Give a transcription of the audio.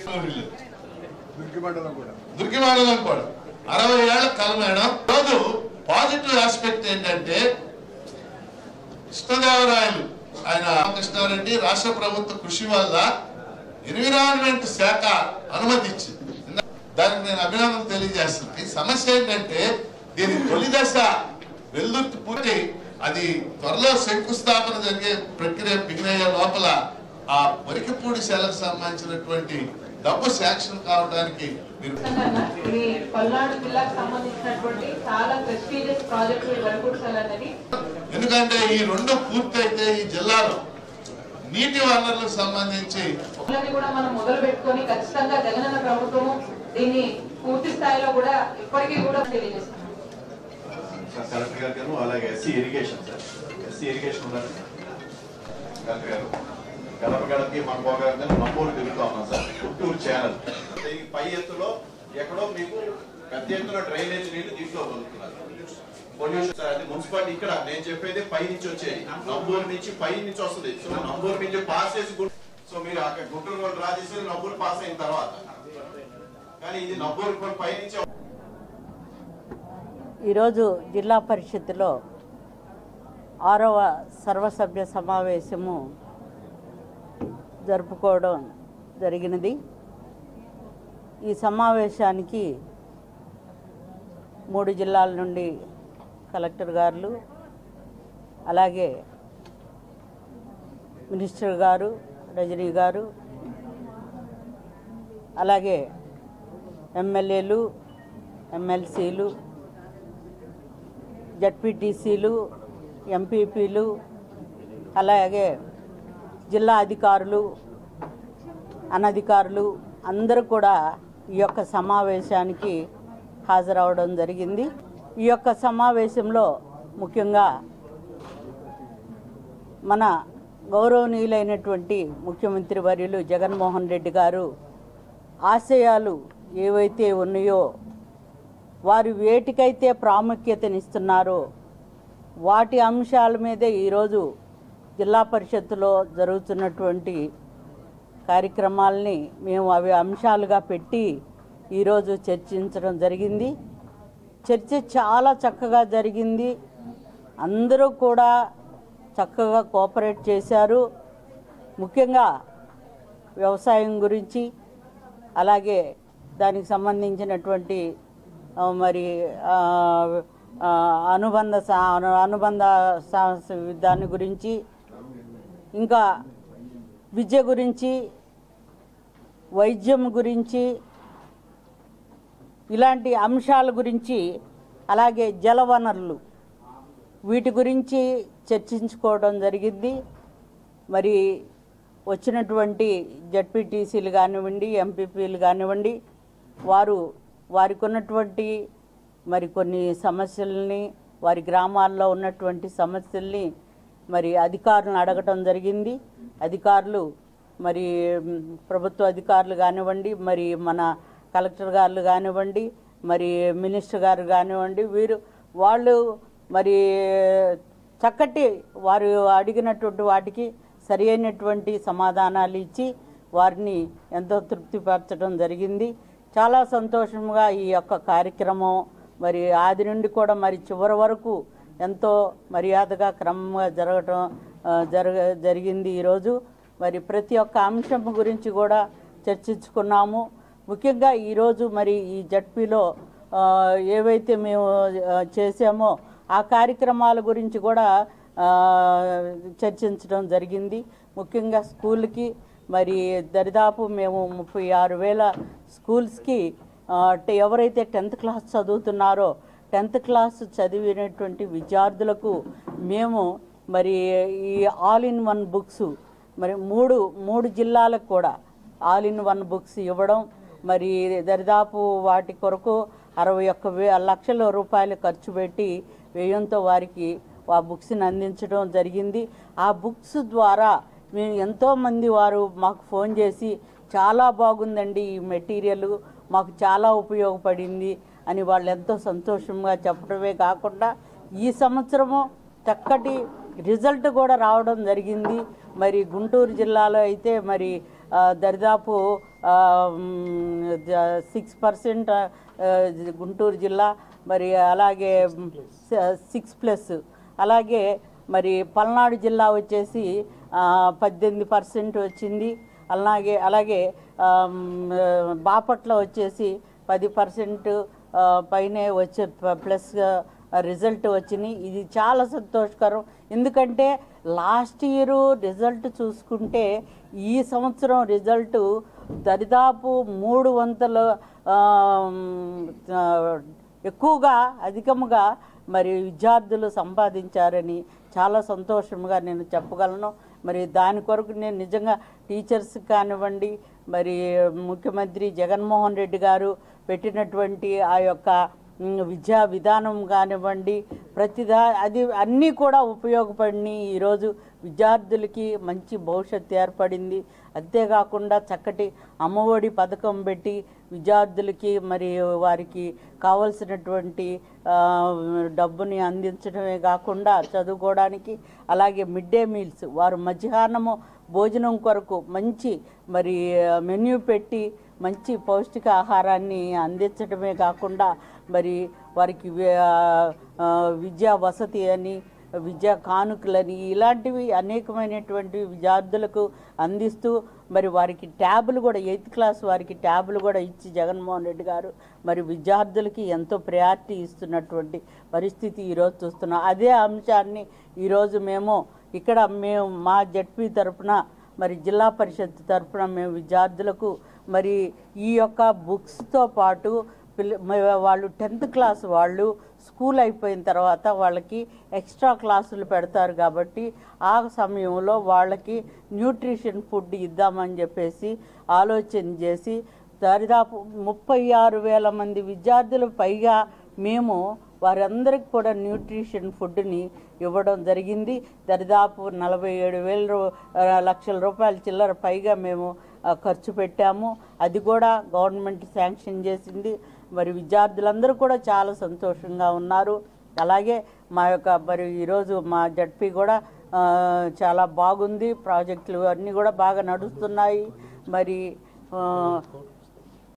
దుర్గి మండలం కూడా దుర్గి మండలం కూడా అరవై ఏళ్ల కల మేడం రోజు పాజిటివ్ ఆస్పెక్ట్ ఏంటంటే కృష్ణదేవరాయలు ఆయన రామకృష్ణారెడ్డి రాష్ట్ర ప్రభుత్వ కృషి వల్ల ఎన్విరాన్మెంట్ శాఖ అనుమతి ఇచ్చింది దానికి నేను అభినందన తెలియజేస్తున్నా ఈ సమస్య ఏంటంటే దీని తొలి దశ వెల్లుర్తి పూర్తి అది త్వరలో శంకుస్థాపన జరిగే ప్రక్రియ బిగిన్ అయ్యే లోపల ఆ వరికపూడి శాలకు సంబంధించినటువంటి డబ్బు శాంక్షన్ కావడానికి మీరు ఇది పల్నాడు జిల్లాకు సంబంధించినటువంటి చాలా ప్రెస్టీజియస్ ప్రాజెక్టు వరకుడ్సల్ అనేది ఎందుకంటే ఈ రెండు పూర్తయితే ఈ జిల్లాలో నీటి వనరులకు సంబంధించి పనులని కూడా మనం మొదలు పెట్టుకొని ఖచ్చితంగా జగనన్న ప్రభుత్వము దీన్ని పూర్తి స్థాయిలో కూడా ఇప్పటికీ కూడా తెలియజేస్తున్నాం సార్ కలెక్టర్ గారు గారు అలాగే SC irrigation sir SC irrigation ఉన్నారు కలెక్టర్ గారు గడప గడపకి మన పోగానే నంబూరు తిరుగుతా ఉన్నాం సార్ గుంటూరు ఛానల్ ఈ పై ఎత్తులో ఎక్కడో మీకు పెద్ద ఎత్తున డ్రైనేజ్ నీళ్లు దీంట్లో వదులుతున్నారు పొల్యూషన్ సార్ అది మున్సిపాలిటీ ఇక్కడ నేను చెప్పేది పై నుంచి వచ్చేది నంబూరు నుంచి పై నుంచి వస్తుంది సో నంబూరు నుంచి పాస్ చేసి గుంటూరు సో మీరు అక్కడ గుంటూరు రోడ్ డ్రా చేసేది నంబూరు పాస్ అయిన తర్వాత కానీ ఇది నంబూరు పై నుంచి ఈరోజు జిల్లా పరిషత్తులో ఆరవ సర్వసభ్య సమావేశము జరుపుకోవడం జరిగినది ఈ సమావేశానికి మూడు జిల్లాల నుండి కలెక్టర్ గారు అలాగే మినిస్టర్ గారు రజనీ గారు అలాగే ఎమ్మెల్యేలు ఎమ్మెల్సీలు జడ్పీటీసీలు ఎంపీపీలు అలాగే జిల్లా అధికారులు అనధికారులు అందరూ కూడా ఈ యొక్క సమావేశానికి హాజరవడం జరిగింది ఈ యొక్క సమావేశంలో ముఖ్యంగా మన గౌరవనీయులైనటువంటి ముఖ్యమంత్రి వర్యులు జగన్మోహన్ రెడ్డి గారు ఆశయాలు ఏవైతే ఉన్నాయో వారు వేటికైతే ప్రాముఖ్యతనిస్తున్నారో వాటి అంశాల మీదే ఈరోజు జిల్లా పరిషత్తులో జరుగుతున్నటువంటి కార్యక్రమాల్ని మేము అవి అంశాలుగా పెట్టి ఈరోజు చర్చించడం జరిగింది చర్చ చాలా చక్కగా జరిగింది అందరూ కూడా చక్కగా కోఆపరేట్ చేశారు ముఖ్యంగా వ్యవసాయం గురించి అలాగే దానికి సంబంధించినటువంటి ఆ, మరి ఆ, ఆ, అనుబంధ సా- అనుబంధ సా- దాని గురించి ఇంకా విద్య గురించి వైద్యం గురించి ఇలాంటి అంశాల గురించి అలాగే జలవనరులు వీటి గురించి చర్చించుకోవడం జరిగింది మరి వచ్చినటువంటి జడ్పీటీసీలు కానివ్వండి ఎంపీపీలు కానివ్వండి వారు వారికి ఉన్నటువంటి మరి కొన్ని సమస్యల్ని వారి గ్రామాల్లో ఉన్నటువంటి సమస్యల్ని మరి అధికారులను అడగటం జరిగింది అధికారులు మరి మ్, ప్రభుత్వ అధికారులు కానివ్వండి మరి మన కలెక్టర్ గారు కానివ్వండి మరి మినిస్టర్ గారు కానివ్వండి వీరు వాళ్ళు మరి చక్కటి వారు అడిగినటువంటి వాటికి సరి అయినటువంటి సమాధానాలు ఇచ్చి వారిని ఎంతో తృప్తిపరచడం జరిగింది చాలా సంతోషంగా ఈ యొక్క కార్యక్రమం మరి ఆది నుండి కూడా మరి చివరి వరకు ఎంతో మర్యాదగా క్రమంగా జరగటం ఆ, జరగ జరిగింది ఈరోజు మరి ప్రతి ఒక్క అంశం గురించి కూడా చర్చించుకున్నాము ముఖ్యంగా ఈరోజు మరి ఈ జడ్పీలో ఆ, ఏవైతే మేము ఆ, చేసామో ఆ కార్యక్రమాల గురించి కూడా ఆ, చర్చించడం జరిగింది ముఖ్యంగా స్కూల్కి మరి దరిదాపు మేము ముప్పై ఆరు వేల స్కూల్స్కి ఆ, ట- ఎవరైతే టెన్త్ క్లాస్ చదువుతున్నారో టెన్త్ క్లాస్ చదివినటువంటి విద్యార్థులకు మేము మరి ఈ ఆల్ ఇన్ వన్ బుక్స్ మరి మూడు మూడు జిల్లాలకు కూడా ఆల్ ఇన్ వన్ బుక్స్ ఇవ్వడం మరి దరిదాపు వాటి కొరకు అరవై ఒక్క వే లక్షల రూపాయలు ఖర్చు పెట్టి వ్యయంతో వారికి ఆ బుక్స్ని అందించడం జరిగింది ఆ బుక్స్ ద్వారా మేము ఎంతోమంది వారు మాకు ఫోన్ చేసి చాలా బాగుందండి ఈ మెటీరియల్ మాకు చాలా ఉపయోగపడింది అని వాళ్ళు ఎంతో సంతోషంగా చెప్పడమే కాకుండా ఈ సంవత్సరము చక్కటి రిజల్ట్ కూడా రావడం జరిగింది మరి గుంటూరు జిల్లాలో అయితే మరి ఆ, దరిదాపు సిక్స్ పర్సెంట్ గుంటూరు జిల్లా మరి అలాగే సిక్స్ ప్లస్ అలాగే మరి పల్నాడు జిల్లా వచ్చేసి ఆ, పద్దెనిమిది పర్సెంట్ వచ్చింది అలాగే అలాగే ఆమ్, బాపట్ల వచ్చేసి పది పర్సెంట్ పైనే వచ్చే ప- ప్లస్ రిజల్ట్ వచ్చింది ఇది చాలా సంతోషకరం ఎందుకంటే లాస్ట్ ఇయర్ రిజల్ట్ చూసుకుంటే ఈ సంవత్సరం రిజల్ట్ దరిదాపు మూడు వందల ఆమ్, ఆ, ఎక్కువగా అధికముగా మరి విద్యార్థులు సంపాదించారని చాలా సంతోషంగా నేను చెప్పగలను మరి దాని కొరకు నేను నిజంగా టీచర్స్ కానివ్వండి మరి ముఖ్యమంత్రి జగన్మోహన్ రెడ్డి గారు పెట్టినటువంటి ఆ యొక్క ఉమ్, విద్యా విధానం కానివ్వండి ప్రతిదా అది అన్నీ కూడా ఉపయోగపడి ఈరోజు విద్యార్థులకి మంచి భవిష్యత్తు ఏర్పడింది అంతేకాకుండా చక్కటి అమ్మఒడి పథకం పెట్టి విద్యార్థులకి మరి వారికి కావలసినటువంటి ఆ, డబ్బుని అందించడమే కాకుండా చదువుకోవడానికి అలాగే మిడ్ డే మీల్స్ వారు మధ్యాహ్నము భోజనం కొరకు మంచి మరి మెన్యూ పెట్టి మంచి పౌష్టిక ఆహారాన్ని అందించడమే కాకుండా మరి వారికి వి- ఆ, విద్యా వసతి అని విద్యా కానుకలని ఇలాంటివి అనేకమైనటువంటి విద్యార్థులకు అందిస్తూ మరి వారికి ట్యాబులు కూడా ఎయిత్ క్లాస్ వారికి ట్యాబులు కూడా ఇచ్చి జగన్మోహన్ రెడ్డి గారు మరి విద్యార్థులకి ఎంతో ప్రయారిటీ ఇస్తున్నటువంటి పరిస్థితి ఈరోజు చూస్తున్నాం అదే అంశాన్ని ఈరోజు మేము ఇక్కడ మేము మా జడ్పీ తరపున మరి జిల్లా పరిషత్ తరపున మేము విద్యార్థులకు మరి ఈ యొక్క బుక్స్తో పాటు పిల్ల మ- వాళ్ళు టెన్త్ క్లాస్ వాళ్ళు స్కూల్ అయిపోయిన తర్వాత వాళ్ళకి ఎక్స్ట్రా క్లాసులు పెడతారు కాబట్టి ఆ సమయంలో వాళ్ళకి న్యూట్రిషన్ ఫుడ్ ఇద్దామని చెప్పేసి ఆలోచన చేసి దరిదాపు ముప్పై ఆరు వేల మంది విద్యార్థులు పైగా మేము వారందరికి కూడా న్యూట్రిషన్ ఫుడ్ని ఇవ్వడం జరిగింది దరిదాపు నలభై ఏడు వేల రూ- ఆ, లక్షల రూపాయల చిల్లర పైగా మేము ఆ, ఖర్చు పెట్టాము అది కూడా గవర్నమెంట్ శాంక్షన్ చేసింది మరి విద్యార్థులందరూ కూడా చాలా సంతోషంగా ఉన్నారు అలాగే మా యొక్క మరి ఈరోజు మా జడ్పీ కూడా ఆ, చాలా బాగుంది ప్రాజెక్టులు అన్నీ కూడా బాగా నడుస్తున్నాయి మరి ఆ,